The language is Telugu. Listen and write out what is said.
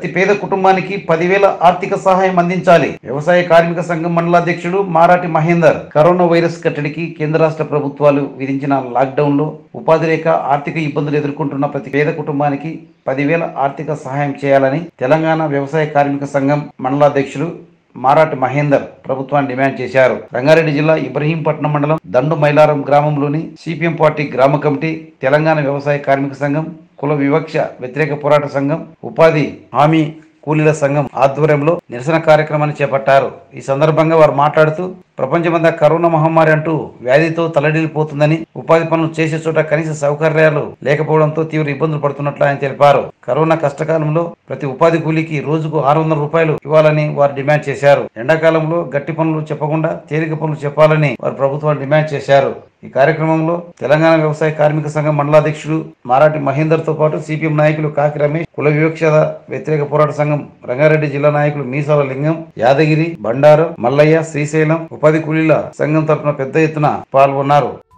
ప్రతి పేద కుటుంబానికి పదివేల ఆర్థిక సహాయం అందించాలి వ్యవసాయ కార్మిక సంఘం మండలాధ్యక్షుడు మారాటి మహేందర్ కరోనా వైరస్ కట్టడికి కేంద్ర రాష్ట్ర ప్రభుత్వాలు విధించిన లాక్డౌన్ లో ఉపాధి లేక ఆర్థిక ఇబ్బందులు ఎదుర్కొంటున్న ప్రతి పేద కుటుంబానికి పదివేల ఆర్థిక సహాయం చేయాలని తెలంగాణ వ్యవసాయ కార్మిక సంఘం మండలాధ్యక్షుడు మారాటి మహేందర్ ప్రభుత్వాన్ని డిమాండ్ చేశారు రంగారెడ్డి జిల్లా ఇబ్రహీంపట్నం మండలం దండు మైలారం గ్రామంలోని సిపిఎం పార్టీ గ్రామ కమిటీ తెలంగాణ వ్యవసాయ కార్మిక సంఘం కుల వివక్ష వ్యతిరేక పోరాట సంఘం ఉపాధి హామీ కూలీల సంఘం ఆధ్వర్యంలో నిరసన కార్యక్రమాన్ని చేపట్టారు ఈ సందర్భంగా వారు మాట్లాడుతూ ప్రపంచమంతా కరోనా మహమ్మారి అంటూ వ్యాధితో తలడిల్లిపోతుందని ఉపాధి పనులు చేసే చోట కనీస సౌకర్యాలు లేకపోవడంతో తీవ్ర ఇబ్బందులు పడుతున్నట్లు ఆయన తెలిపారు కరోనా కష్టకాలంలో ప్రతి ఉపాధి కూలీకి రోజుకు ఆరు వందల రూపాయలు ఇవ్వాలని వారు డిమాండ్ చేశారు ఎండాకాలంలో గట్టి పనులు చెప్పకుండా తేలిక పనులు చెప్పాలని వారు ప్రభుత్వాన్ని డిమాండ్ చేశారు ఈ కార్యక్రమంలో తెలంగాణ వ్యవసాయ కార్మిక సంఘం మండలాధ్యక్షుడు మారాటి మహేందర్ తో పాటు సిపిఎం నాయకులు కాకి రమేష్ కుల వివక్ష వ్యతిరేక పోరాట సంఘం రంగారెడ్డి జిల్లా నాయకులు మీసాల లింగం యాదగిరి బండారు మల్లయ్య శ్రీశైలం ఉపాధి కూలీల సంఘం తరపున పెద్ద ఎత్తున పాల్గొన్నారు